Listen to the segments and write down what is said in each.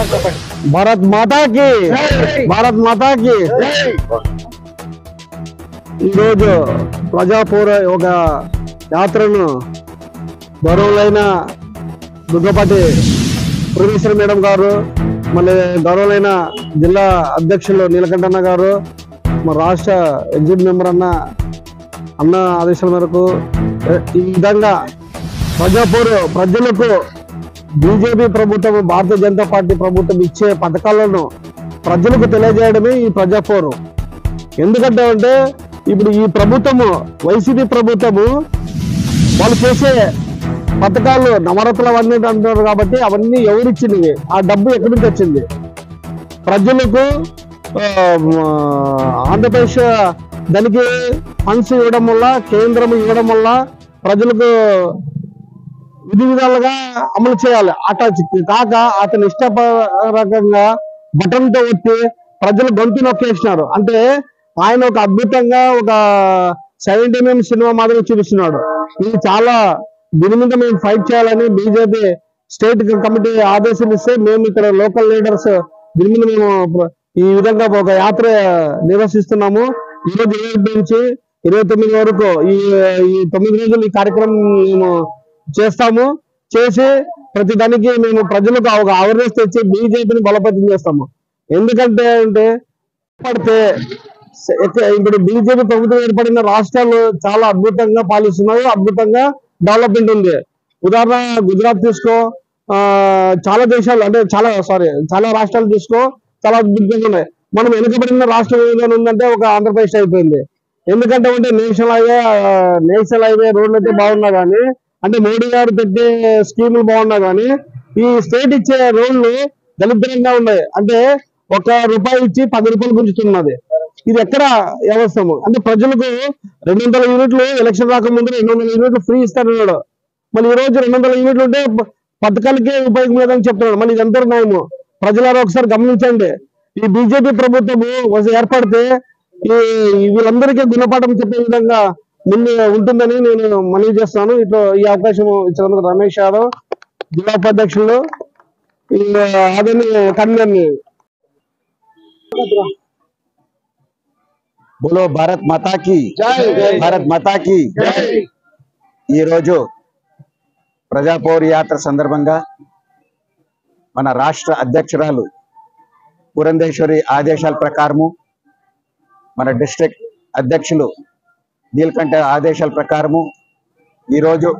భారత్ మాతాకి భారత్ మాతాకి ఈరోజు ప్రజాపూర ఒక యాత్రను గౌరవులైన దుగ్గపాటి ప్రొఫెసర్ మేడం గారు మళ్ళీ గౌరవులైన జిల్లా అధ్యక్షులు నీలకంఠన్న గారు మా రాష్ట్ర ఎగ్జిట్ మెంబర్ అన్న అన్న ఆదేశాల మేరకు ఎ- ఈ విధంగా ప్రజాపూర్ ప్రజలకు బీజేపీ ప్రభుత్వం భారతీయ జనతా పార్టీ ప్రభుత్వం ఇచ్చే పథకాలను ప్రజలకు తెలియజేయడమే ఈ ప్రజాపోరు ఎందుకంటే అంటే ఇప్పుడు ఈ ప్రభుత్వము వైసీపీ ప్రభుత్వము వాళ్ళు చేసే పథకాలు నవరత్నాలు అవన్నీ అంటున్నారు కాబట్టి అవన్నీ ఎవరిచ్చినవి ఆ డబ్బు ఎక్కడి నుంచి వచ్చింది ప్రజలకు ఆ, ఆంధ్రప్రదేశ్ దానికి ఫండ్స్ ఇవ్వడం వల్ల కేంద్రం ఇవ్వడం వల్ల ప్రజలకు విధి విధాలుగా అమలు చేయాలి అట కాక అతను ఇష్టపరకంగా బటన్ తో ఒత్తి ప్రజలు గొంతు నొక్కేసినారు అంటే ఆయన ఒక అద్భుతంగా ఒక సెవెంటీ ఎంఎం సినిమా మాదిరి చూపిస్తున్నాడు ఇది చాలా దీని మీద మేము ఫైట్ చేయాలని బీజేపీ స్టేట్ కమిటీ ఆదేశాలు ఇస్తే మేము ఇక్కడ లోకల్ లీడర్స్ దీని మీద మేము ప్ర- ఈ విధంగా ఒక యాత్ర నిర్వహిస్తున్నాము ఈ రోజు ఇరవై ఒకటి నుంచి ఇరవై తొమ్మిది వరకు ఈ ఈ తొమ్మిది రోజులు ఈ కార్యక్రమం మేము చేస్తాము చేసి ప్రతి దానికి మేము ప్రజలకు ఒక అవేర్నెస్ తెచ్చి బీజేపీని బలోపేతం చేస్తాము ఎందుకంటే అంటే పడితే స- ఎక్క- ఇప్పుడు బీజేపీ ప్రభుత్వం ఏర్పడిన రాష్ట్రాలు చాలా అద్భుతంగా పాలిస్తున్నాయి అద్భుతంగా డెవలప్మెంట్ ఉంది ఉదాహరణ గుజరాత్ తీసుకో ఆ, చాలా దేశాలు అంటే చాలా సారీ చాలా రాష్ట్రాలు తీసుకో చాలా అద్భుతంగా ఉన్నాయి మనం వెనుకబడిన రాష్ట్రం ఏదైనా ఉందంటే ఒక ఆంధ్రప్రదేశ్ అయిపోయింది ఎందుకంటే అంటే నేషనల్ హైవే నేషనల్ హైవే రోడ్లు అయితే బాగున్నా కానీ అంటే మోడీ గారు పెట్టే స్కీములు బాగున్నా కానీ ఈ స్టేట్ ఇచ్చే రోడ్లు దళిద్రంగా ఉన్నాయి అంటే ఒక రూపాయి ఇచ్చి పది రూపాయలు గుంజుతున్నది ఇది ఎక్కడ వ్యవస్థము అంటే ప్రజలకు రెండు వందల యూనిట్లు ఎలక్షన్ రాకముందు రెండు వందల యూనిట్లు ఫ్రీ ఇస్తారన్నాడు మళ్ళీ ఈ రోజు రెండు వందల యూనిట్లు ఉంటే ప- పథకాలకే ఉపయోగం లేదని చెప్తున్నాడు మళ్ళీ ఇది ఎంత న్యాయము ప్రజలారా ఒకసారి గమనించండి ఈ బీజేపీ ప్రభుత్వము వస- ఏర్పడితే ఈ ఈ వీళ్ళందరికీ గుణపాఠం చెప్పే విధంగా ముందు ఉంటుందని నేను మనవి చేస్తాను ఇట్లా ఈ అవకాశం ఇచ్చినందుకు రమేష్ యాదవ్ జిల్లా ఉపాధ్యక్షులు ఈ అదని కన్వీనర్ని బోలో భారత్ మాతాకి జై. భారత్ మాతాకి ఈ రోజు ప్రజాపౌర యాత్ర సందర్భంగా మన రాష్ట్ర అధ్యక్షురాలు పురంధేశ్వరి ఆదేశాల ప్రకారము మన డిస్ట్రిక్ట్ అధ్యక్షులు నీలకంఠ ఆదేశాల ప్రకారము ఈరోజు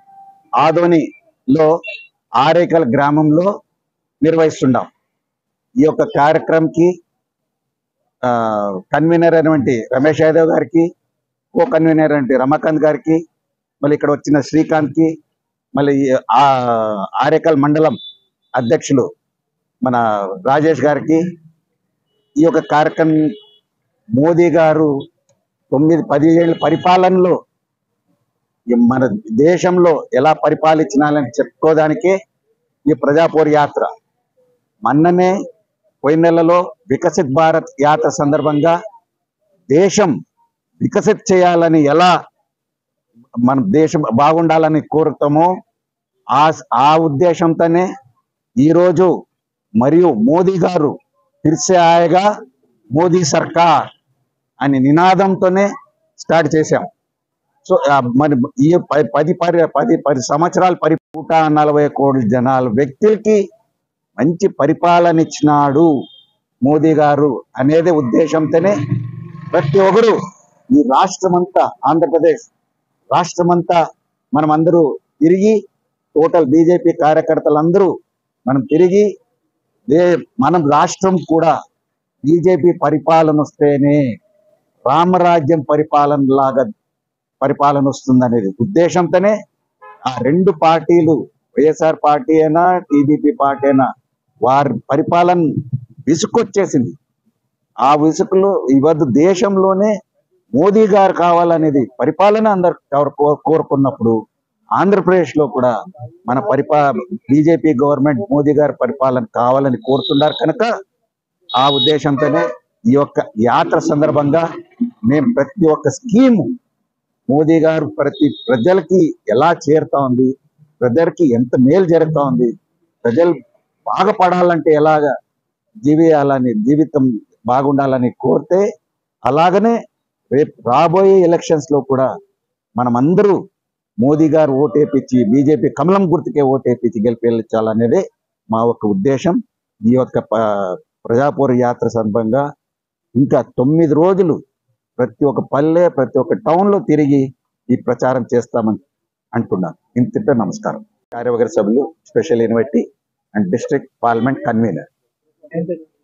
ఆదోనిలో ఆరేకల్ గ్రామంలో నిర్వహిస్తున్నాం ఈ యొక్క కార్యక్రమంకి ఆ, కన్వీనర్ అయినటువంటి రమేష్ యాదవ్ గారికి కో కన్వీనర్ అయినటువంటి రమాకాంత్ గారికి మళ్ళీ ఇక్కడ వచ్చిన శ్రీకాంత్కి మళ్ళీ ఈ ఆ ఆరేకల్ మండలం అధ్యక్షులు మన రాజేష్ గారికి ఈ యొక్క కార్యక్రమం మోదీ గారు తొమ్మిది పది ఏళ్ళ పరిపాలనలో ఈ మన దేశంలో ఎలా పరిపాలించాలని చెప్పుకోవడానికే ఈ ప్రజాపూర్ యాత్ర మొన్ననే పోయిన నెలలో వికసిత్ భారత్ యాత్ర సందర్భంగా దేశం వికసిత్ చేయాలని ఎలా మన దేశం బాగుండాలని కోరుతామో ఆ ఆ ఉద్దేశంతోనే ఈరోజు మరియు మోదీ గారు ఫిర్సే ఆయగా మోదీ సర్కార్ అని నినాదంతోనే స్టార్ట్ చేశాం సో ఆ, మరి ఈ ప- పది పరి పది పది సంవత్సరాలు పరిపూట నలభై కోట్ల జనాల వ్యక్తులకి మంచి పరిపాలన ఇచ్చినాడు మోదీ గారు అనేది ఉద్దేశంతోనే ప్రతి ఒక్కరు ఈ రాష్ట్రమంతా ఆంధ్రప్రదేశ్ రాష్ట్రమంతా మనం అందరూ తిరిగి టోటల్ బీజేపీ కార్యకర్తలందరూ మనం తిరిగి దే మనం రాష్ట్రం కూడా బీజేపీ పరిపాలన వస్తేనే రామరాజ్యం పరిపాలన లాగా పరిపాలన వస్తుందనేది ఉద్దేశంతోనే ఆ రెండు పార్టీలు వైఎస్ఆర్ పార్టీ అయినా టీడీపీ పార్టీ అయినా వారి పరిపాలన విసుకొచ్చేసింది ఆ విసుకులో ఇవద్దు దేశంలోనే మోదీ గారు కావాలనేది పరిపాలన అందరు కవర్- కో- కోరుకున్నప్పుడు ఆంధ్రప్రదేశ్ లో కూడా మన పరిపా బీజేపీ గవర్నమెంట్ మోదీ గారి పరిపాలన కావాలని కోరుతున్నారు కనుక ఆ ఉద్దేశంతోనే ఈ యొక్క యాత్ర సందర్భంగా మేము ప్రతి ఒక్క స్కీము మోదీ గారు ప్రతి ప్రజలకి ఎలా చేరుతా ఉంది ప్రజలకి ఎంత మేలు జరుగుతా ఉంది ప్రజలు బాగుపడాలంటే ఎలాగా జీవియాలని జీవితం బాగుండాలని కోరితే అలాగనే రేపు రాబోయే ఎలక్షన్స్ లో కూడా మనమందరూ మోదీ గారు ఓటేపించి బీజేపీ కమలం గుర్తుకే ఓటేపించి గెలిపించాలనేదే మా యొక్క ఉద్దేశం ఈ యొక్క ప- ప్రజాపూర్ యాత్ర సందర్భంగా ఇంకా తొమ్మిది రోజులు ప్రతి ఒక్క పల్లె ప్రతి ఒక్క టౌన్ లో తిరిగి ఈ ప్రచారం చేస్తామని అంటున్నాను ఇంతటితో నమస్కారం కార్యవర్గ సభ్యులు special invitee and district parliament convener